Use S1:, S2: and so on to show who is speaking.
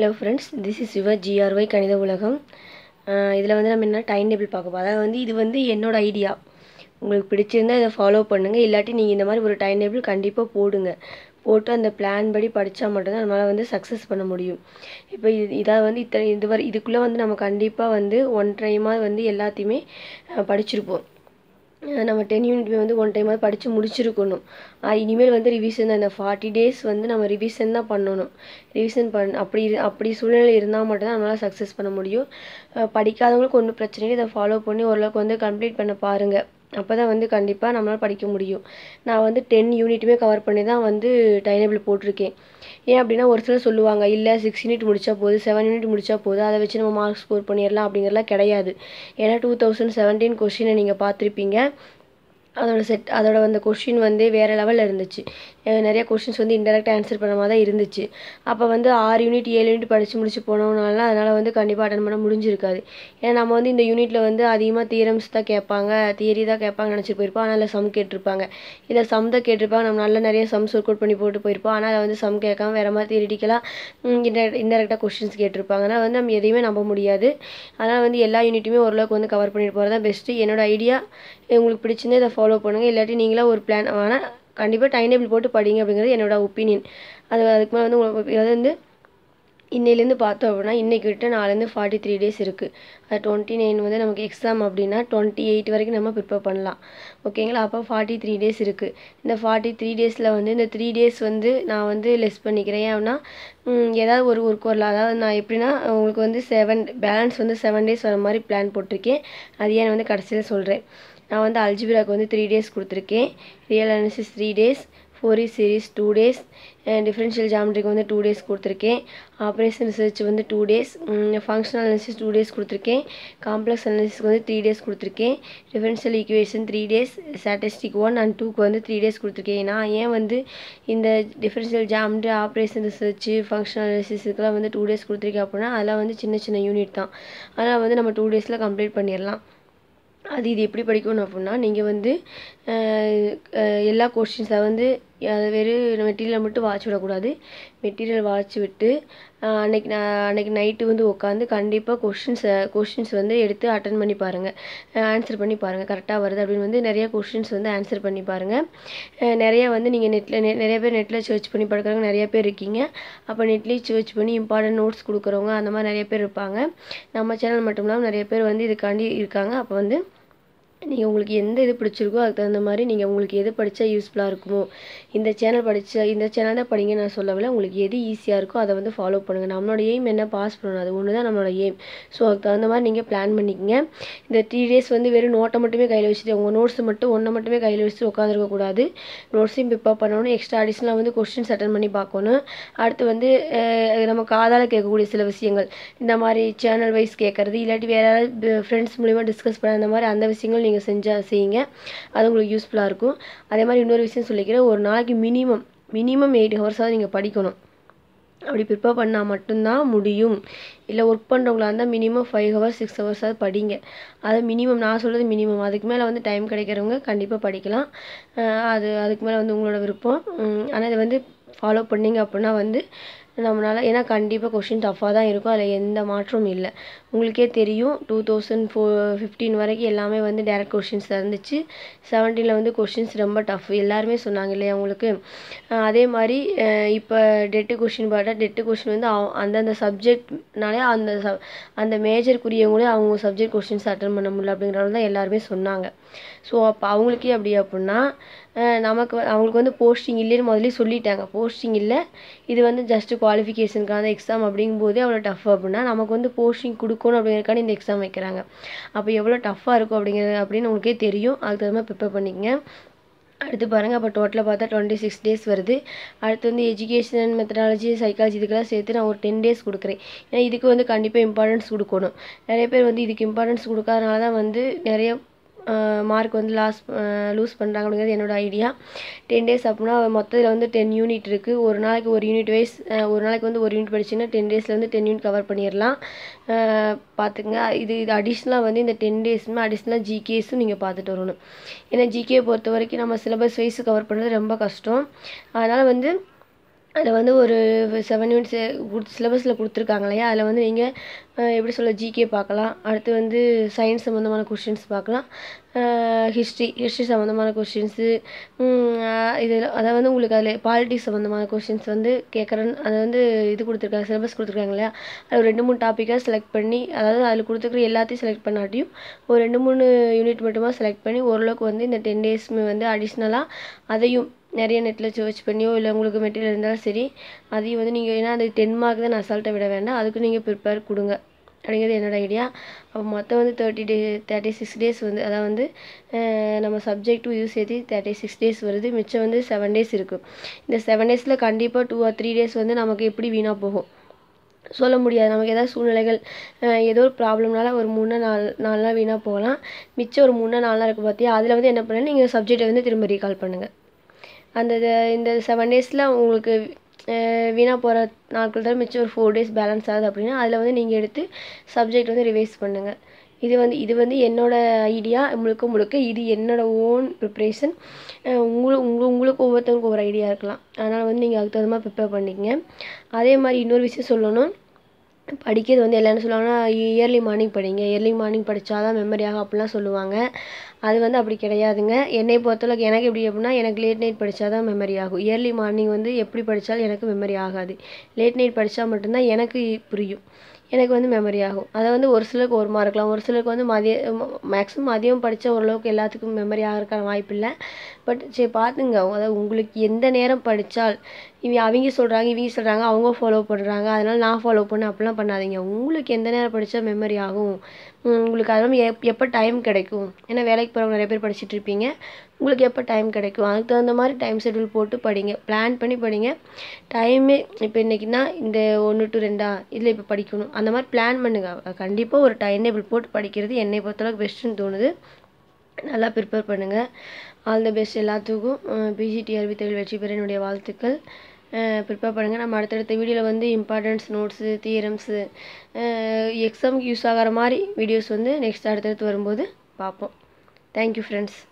S1: hello friends this is your GRY கணித உலகம் இதில் வந்து நம்ம என்ன டைம் டேபிள் பார்க்க போகிறோம் அதாவது வந்து இது வந்து என்னோட ஐடியா உங்களுக்கு பிடிச்சிருந்தா இதை ஃபாலோ பண்ணுங்கள் இல்லாட்டி நீங்கள் இந்த மாதிரி ஒரு டைம் டேபிள் கண்டிப்பாக போடுங்க போட்டு அந்த பிளான் படி படித்தா மட்டும்தான் நம்மளால் வந்து சக்ஸஸ் பண்ண முடியும் இப்போ இது இதாக வந்து இத்தனை இது வரை இதுக்குள்ளே வந்து நம்ம கண்டிப்பாக வந்து ஒன் டைமாக வந்து எல்லாத்தையுமே அஹ், படிச்சிருப்போம் அஹ் நம்ம டென் யூனிட் வந்து ஒன் டைமாவது படித்து முடிச்சிருக்கணும் அஹ் இனிமேல் வந்து ரிவிஷன் தான் இந்த ஃபார்ட்டி டேஸ் வந்து நம்ம ரிவிஷன் தான் பண்ணணும் ரிவிஷன் பண் அப்படி இரு- அப்படி சூழ்நிலை இருந்தால் மட்டும்தான் நம்மளால் சக்ஸஸ் பண்ண முடியும் அஹ் படிக்காதவங்களுக்கு ஒன்றும் பிரச்சனை இல்லை இதை ஃபாலோ பண்ணி ஓரளவுக்கு வந்து கம்ப்ளீட் பண்ண பாருங்கள் அப்போ தான் வந்து கண்டிப்பாக நம்மளால் படிக்க முடியும் நான் வந்து டென் யூனிட்டுமே கவர் பண்ணி தான் வந்து டைம் டேபிள் போட்டிருக்கேன் ஏன் அப்படின்னா ஒரு சிலர் சொல்லுவாங்க இல்லை சிக்ஸ் யூனிட் முடிச்சா போதும் செவன் யூனிட் முடிச்சா போதும் அதை வச்சு நம்ம மார்க் ஸ்கோர் பண்ணிடலாம் அப்படிங்கிறலாம் கிடையாது ஏன்னா டூ தௌசண்ட் செவன்டீன் கொஷினை நீங்கள் பார்த்துருப்பீங்க அதோட செட் அதோட அந்த கொஷின் வந்து வேறு லெவலில் இருந்துச்சு அஹ் நிறைய கொஷின்ஸ் வந்து இன்டெரக்டாக ஆன்சர் பண்ண மாதிரி தான் இருந்துச்சு அப்போ வந்து ஆறு யூனிட் ஏழு யூனிட் படித்து முடிச்சு போனோம்னால அதனால் வந்து கண்டிப்பாக அட்டன் பண்ண முடிஞ்சிருக்காது ஏன்னா நம்ம வந்து இந்த யூனிட்டில் வந்து அதிகமாக தியரம்ஸ் தான் கேட்பாங்க தியரி தான் கேட்பாங்க நினச்சிட்டு போயிருப்போம் ஆனால் அதில் சம் கேட்டிருப்பாங்க இதில் சம் தான் கேட்டிருப்பாங்க நம்ம நல்ல நிறைய சம்ஸ் ஒர்க் அவுட் பண்ணி போட்டு போயிருப்போம் ஆனால் அதை வந்து சம் கேட்காம வேறு மாதிரி தியரிட்டிக்கலாக இன்டெரக்டாக கொஷின்ஸ் கேட்டிருப்பாங்க அதனால் வந்து நம்ம எதையுமே நம்ப முடியாது அதனால் வந்து எல்லா யூனிட்டுமே ஓரளவுக்கு வந்து கவர் பண்ணிட்டு போகிறது தான் பெஸ்ட்டு என்னோட ஐடியா உங்களுக்கு பிடிச்சிருந்தா இதை ஃபாலோ பண்ணுங்கள் இல்லாட்டி நீங்களா ஒரு பிளான் ஆனால் கண்டிப்பாக டைம் டேபிள் போட்டு படிங்க அப்படிங்கிறது என்னோட ஒப்பீனியன் அது அதுக்கு மேலே வந்து உங்களுக்கு அது வந்து இன்னையிலேருந்து பார்த்தோம் அப்படின்னா இன்றைக்கி விட்டு நாலுலேருந்து ஃபார்ட்டி த்ரீ டேஸ் இருக்குது அது டுவெண்ட்டி நைன் வந்து நமக்கு எக்ஸாம் அப்படின்னா டுவெண்ட்டி எயிட் வரைக்கும் நம்ம ப்ரிப்பேர் பண்ணலாம் ஓகேங்களா அப்போ ஃபார்ட்டி த்ரீ டேஸ் இருக்குது இந்த ஃபார்ட்டி த்ரீ டேஸில் வந்து இந்த த்ரீ டேஸ் வந்து நான் வந்து லெஸ் பண்ணிக்கிறேன் ஏன் அப்படின்னா ம், ஏதாவது ஒரு ஒர்க் வரல அதாவது நான் எப்படின்னா உங்களுக்கு வந்து செவன் பேலன்ஸ் வந்து செவன் டேஸ் வர மாதிரி பிளான் போட்டிருக்கேன் அது ஏன் வந்து கடைசியில் சொல்கிறேன் நான் வந்து அல்ஜிபிராக்கு வந்து த்ரீ டேஸ் கொடுத்துருக்கேன் real analysis three days Fourier series two days differential ஜாமெட்ரிக்கு வந்து டூ டேஸ் கொடுத்துருக்கேன் ஆப்ரேஷன் ரிசர்ச் வந்து two days functional analysis two days கொடுத்துருக்கேன் காம்ப்ளெக்ஸ் அனாலிசிஸ்க்கு வந்து த்ரீ டேஸ் கொடுத்துருக்கேன் differential equation three days statistic one and டூக்கு வந்து த்ரீ டேஸ் கொடுத்துருக்கேன் நான் ஏன் வந்து இந்த differential geometry operation research functional அனாலிசிஸுக்கெல்லாம் வந்து டூ டேஸ் கொடுத்துருக்கேன் அப்படின்னா அதெல்லாம் வந்து சின்ன சின்ன யூனிட் தான் அதெல்லாம் வந்து நம்ம டூ டேஸில் கம்ப்ளீட் பண்ணிடலாம் அது இது எப்படி படிக்கணும் அப்படின்னா நீங்கள் வந்து அஹ், அஹ், எல்லா கொஷின்ஸை வந்து அது வெறும் மெட்டீரியலை மட்டும் வாட்ச் விடக்கூடாது மெட்டீரியல் வாட்ச் விட்டு அஹ், அன்னைக்கு நான் அன்னைக்கு நைட்டு வந்து உட்காந்து கண்டிப்பாக கொஷின்ஸை கொஷின்ஸ் வந்து எடுத்து அட்டன் பண்ணி பாருங்கள் ஆன்சர் பண்ணி பாருங்கள் கரெக்டாக வருது அப்படின்னு வந்து நிறைய கொஷின்ஸ் வந்து ஆன்சர் பண்ணி பாருங்கள் அஹ், நிறைய வந்து நீங்கள் நெட்டில் நிறைய பேர் நெட்டில் சர்ச் பண்ணி படிக்கிறவங்க நிறைய பேர் இருக்கீங்க அப்போ நெட்லேயும் சர்ச் பண்ணி இம்பார்ட்டன்ட் நோட்ஸ் கொடுக்குறவங்க அந்த மாதிரி நிறைய பேர் இருப்பாங்க நம்ம சேனல் மட்டும் இல்லாமல் நிறைய பேர் வந்து இதுக்காண்டி இருக்காங்க அப்போ வந்து நீங்கள் உங்களுக்கு எந்த இது பிடிச்சிருக்கோ அதுக்கு தகுந்த மாதிரி நீங்கள் உங்களுக்கு எது படித்தா யூஸ்ஃபுல்லாக இருக்குமோ இந்த சேனல் படித்த இந்த சேனல் தான் படிங்க நான் சொல்லவில்லை உங்களுக்கு எது ஈஸியாக இருக்கோ அதை வந்து ஃபாலோ பண்ணுங்கள் நம்மளோட எய்ம் என்ன பாஸ் பண்ணணும் அது ஒன்று தான் நம்மளோட எய்ம் ஸோ அதுக்கு தகுந்த மாதிரி நீங்கள் பிளான் பண்ணிக்கங்க இந்த த்ரீ டேஸ் வந்து வெறும் நோட்டை மட்டுமே கையில் வச்சுட்டு உங்கள் நோட்ஸ் மட்டும் ஒன்றை மட்டுமே கையில் வச்சுட்டு உட்காந்துருக்கக்கூடாது நோட்ஸையும் ப்ரிப்பேர் பண்ணணும் எக்ஸ்ட்ரா அடிஷ்னலாக வந்து கொஸ்டின்ஸ் அட்டன் பண்ணி பார்க்கணும் அடுத்து வந்து அஹ், நம்ம காதால் கேட்கக்கூடிய சில விஷயங்கள் இந்த மாதிரி சேனல் வைஸ் கேட்குறது இல்லாட்டி வேறு யாராவது ஃப்ரெண்ட்ஸ் மூலிமா டிஸ்கஸ் பண்ண அந்த மாதிரி அந்த விஷயங்கள் நீங்கள் செஞ்சால் செய்யுங்க அது உங்களுக்கு யூஸ்ஃபுல்லாக இருக்கும் அதே மாதிரி இன்னொரு விஷயம் சொல்லிக்கிறேன் ஒரு நாளைக்கு மினிமம் மினிமம் எயிட் ஹவர்ஸாவது நீங்கள் படிக்கணும் அப்படி ப்ரிப்பேர் பண்ணால் மட்டும்தான் முடியும் இல்லை ஒர்க் பண்ணுறவங்களா இருந்தால் மினிமம் ஃபைவ் ஹவர்ஸ் சிக்ஸ் ஹவர்ஸாவது படிங்க அது மினிமம் நான் சொல்கிறது மினிமம் அதுக்கு மேலே வந்து டைம் கிடைக்கிறவங்க கண்டிப்பாக படிக்கலாம் அஹ் அது அதுக்கு மேலே வந்து உங்களோட விருப்பம் ஆனால் இதை வந்து ஃபாலோ பண்ணீங்க அப்படின்னா வந்து நம்மளால் ஏன்னா கண்டிப்பாக கொஷின் டஃப்பாக தான் இருக்கும் அதில் எந்த மாற்றமும் இல்லை உங்களுக்கே தெரியும் டூ தௌசண்ட் ஃபோ ஃபிஃப்டீன் வரைக்கும் எல்லாமே வந்து டேரக்ட் கொஷின்ஸ் இருந்துச்சு செவன்டீனில் வந்து கொஷின்ஸ் ரொம்ப டஃப் எல்லாருமே சொன்னாங்க இல்லையா உங்களுக்கு அஹ் அதே மாதிரி இப்போ டெட்டு கொஷின் பார்த்தா டெட்டு கொஷின் வந்து அவ- அந்தந்த சப்ஜெக்ட்னாலே அந்த ச அந்த மேஜருக்குரியவங்களே அவங்க சப்ஜெக்ட் கொஷின்ஸ் அட்டன் பண்ண முடியல அப்படிங்கிறது தான் எல்லாருமே சொன்னாங்க ஸோ அப்போ அவங்களுக்கே அப்படி அப்படின்னா அஹ் நமக்கு வ- அவங்களுக்கு வந்து போஸ்டிங் இல்லைன்னு முதல்ல சொல்லிட்டாங்க போஸ்டிங் இல்லை இது வந்து ஜஸ்ட் குவாலிஃபிகேஷனுக்கான எக்ஸாம் அப்படிங்கும்போது அவ்வளோ டஃப் அப்படின்னா நமக்கு வந்து போஸ்டிங் கொடுக்கணும் அப்படிங்கிறதுக்காண்டி இந்த எக்ஸாம் வைக்கிறாங்க அப்போ எவ்வளோ டஃப்பாக இருக்கும் அப்படிங்கிறது அப்படின்னு உங்களுக்கே தெரியும் அதுக்கு தகுந்த மாதிரி ப்ரிப்பேர் பண்ணிக்கங்க அடுத்து பாருங்கள் அப்போ டோட்டலாக பார்த்தா டுவெண்ட்டி சிக்ஸ் டேஸ் வருது அடுத்து வந்து எஜுகேஷன் மெத்தடாலஜி சைக்காலஜி இதுக்கெல்லாம் சேர்த்து நான் ஒரு டென் டேஸ் கொடுக்குறேன் ஏன்னா இதுக்கு வந்து கண்டிப்பாக இம்பார்ட்டன்ஸ் கொடுக்கணும் நிறைய பேர் வந்து இதுக்கு இம்பார்ட்டன்ஸ் கொடுக்காதனால தான் வந்து நிறைய மார்க் வந்து லாஸ் லூஸ் பண்ணுறாங்க அப்படிங்கிறது என்னோட ஐடியா டென் டேஸ் அப்படின்னா மொத்தத்தில் வந்து டென் யூனிட் இருக்குது ஒரு நாளைக்கு ஒரு யூனிட் வைஸ் ஒரு நாளைக்கு வந்து ஒரு யூனிட் படிச்சிங்கன்னா டென் டேஸில் வந்து டென் யூனிட் கவர் பண்ணிடலாம் பார்த்துக்குங்க இது இது அடிஷ்னலாக வந்து இந்த டென் டேஸுமே அடிஷ்னலாக ஜிகேஸும் நீங்கள் பார்த்துட்டு வரணும் ஏன்னா ஜிகே பொறுத்த வரைக்கும் நம்ம சிலபஸ் வைஸ் கவர் பண்ணுறது ரொம்ப கஷ்டம் அதனால் வந்து அதில் வந்து ஒரு செவன் யூனிட்ஸ் கொடுத்து சிலபஸில் கொடுத்துருக்காங்க இல்லையா அதில் வந்து நீங்கள் எப்படி சொல்ல ஜிகே பார்க்கலாம் அடுத்து வந்து சயின்ஸ் சம்மந்தமான கொஷின்ஸ் பார்க்கலாம் ஹிஸ்ட்ரி ஹிஸ்ட்ரி சம்மந்தமான கொஷின்ஸு இதில் அதை வந்து உங்களுக்கு அதில் பாலிட்டிக்ஸ் சம்மந்தமான கொஷின்ஸ் வந்து கேட்குறேன்னு அதை வந்து இது கொடுத்துருக்காங்க சிலபஸ் கொடுத்துருக்காங்க இல்லையா அது ஒரு ரெண்டு மூணு டாப்பிக்காக செலக்ட் பண்ணி அதாவது அதில் கொடுத்துருக்குற எல்லாத்தையும் செலக்ட் பண்ணாட்டியும் ஒரு ரெண்டு மூணு யூனிட் மட்டுமா செலக்ட் பண்ணி ஓரளவுக்கு வந்து இந்த டென் டேஸ்மே வந்து அடிஷ்னலாக அதையும் நிறைய நெட்டில் சர்ச் பண்ணியோ இல்லை உங்களுக்கு மெட்டீரியல் இருந்தாலும் சரி அதையும் வந்து நீங்கள் ஏன்னா அது டென் மார்க் தான் அசால்ட்டை விட வேண்டாம் அதுக்கு நீங்கள் ப்ரிப்பேர் கொடுங்க அப்படிங்கிறது என்னோடய ஐடியா அப்போ மொத்தம் வந்து thirty day thirty six days வந்து அதாவது வந்து நம்ம சப்ஜெக்ட் இது சேர்த்து தேர்ட்டி சிக்ஸ் டேஸ் வருது மிச்சம் வந்து செவன் டேஸ் இருக்குது இந்த செவன் டேஸில் கண்டிப்பாக டூ ஆர் த்ரீ டேஸ் வந்து நமக்கு எப்படி வீணாக போகும் சொல்ல முடியாது நமக்கு ஏதாவது சூழ்நிலைகள் ஏதோ ஒரு ப்ராப்ளம்னால ஒரு மூணு நாள் நாலு நாள் வீணாக போகலாம் மிச்சம் ஒரு மூணு நாலு நாள் இருக்குது பார்த்தியா அதில் வந்து என்ன பண்ணணும் நீங்கள் சப்ஜெக்டை வந்து திரும்ப ரீகால் பண்ணுங்கள் அந்த இந்த செவன் டேஸில் உங்களுக்கு வீணாக போகிற நாட்கள் தான் மிச்சம் ஒரு ஃபோர் டேஸ் பேலன்ஸ் ஆகுது அப்படின்னா அதில் வந்து நீங்கள் எடுத்து சப்ஜெக்ட் வந்து ரிவைஸ் பண்ணுங்கள் இது வந்து இது வந்து என்னோடய ஐடியா முழுக்க முழுக்க இது என்னோடய ஓன் ப்ரிப்ரேஷன் உங்களுக்கு உங்கள் உங்களுக்கு ஒவ்வொருத்தவங்களுக்கு ஒவ்வொரு ஐடியா இருக்கலாம் அதனால் வந்து நீங்கள் அதுக்கு தகுந்த மாதிரி ப்ரிப்பேர் பண்ணிக்கங்க அதே மாதிரி இன்னொரு விஷயம் சொல்லணும் படிக்கிறது வந்து எல்லாம் என்ன சொல்லுவாங்கன்னா இயர்லி மார்னிங் படிங்க இயர்லி மார்னிங் படித்தா தான் மெமரி ஆகும் அப்படிலாம் சொல்லுவாங்க அது வந்து அப்படி கிடையாதுங்க என்னை பொறுத்தளவுக்கு எனக்கு எப்படி அப்படின்னா எனக்கு லேட் நைட் படித்தா தான் மெமரி ஆகும் இயர்லி மார்னிங் வந்து எப்படி படித்தாலும் எனக்கு மெமரி ஆகாது லேட் நைட் படித்தா மட்டும்தான் எனக்கு புரியும் எனக்கு வந்து மெமரி ஆகும் அதை வந்து ஒரு சிலருக்கு ஒரு மார்க் இருக்கலாம் ஒரு சிலருக்கு வந்து மதிய மேக்ஸிமம் மதியம் படித்தா ஓரளவுக்கு எல்லாத்துக்கும் மெமரி ஆகிறதுக்கான வாய்ப்பு இல்லை பட் சரி பார்த்துங்க அதாவது உங்களுக்கு எந்த நேரம் படித்தால் இவ அவங்க சொல்கிறாங்க இவங்க சொல்கிறாங்க அவங்க ஃபாலோ பண்ணுறாங்க அதனால் நான் ஃபாலோ பண்ண அப்படிலாம் பண்ணாதீங்க உங்களுக்கு எந்த நேரம் படித்தா மெமரி ஆகும் உங்களுக்கு அதெல்லாம் எப் எப்போ டைம் கிடைக்கும் ஏன்னா வேலைக்கு போகிறவங்க நிறைய பேர் படிச்சுட்டு இருப்பீங்க உங்களுக்கு எப்போ டைம் கிடைக்கும் அதுக்கு தகுந்த மாதிரி டைம் ஷெட்யூல் போட்டு படிங்க பிளான் பண்ணி படிங்க டைமே இப்போ இன்றைக்கினா இந்த ஒன்று டு ரெண்டா இதில் இப்போ படிக்கணும் அந்த மாதிரி பிளான் பண்ணுங்கள் கண்டிப்பாக ஒரு டைம் டேபிள் போட்டு படிக்கிறது என்னை பொறுத்தளவுக்கு பெஸ்ட்டுன்னு தோணுது நல்லா ப்ரிப்பேர் பண்ணுங்கள் ஆல் த பெஸ்ட் எல்லாத்துக்கும் பிஜிடிஆர்பி தமிழ் வெற்றி பெற என்னுடைய வாழ்த்துக்கள் ப்ரிப்பேர் பண்ணுங்கள் நம்ம அடுத்தடுத்த வீடியோவில் வந்து இம்பார்ட்டன்ஸ் நோட்ஸு தியரம்ஸு எக்ஸாமுக்கு யூஸ் ஆகிற மாதிரி வீடியோஸ் வந்து நெக்ஸ்ட் அடுத்தடுத்து வரும்போது பார்ப்போம் தேங்க்யூ ஃப்ரெண்ட்ஸ்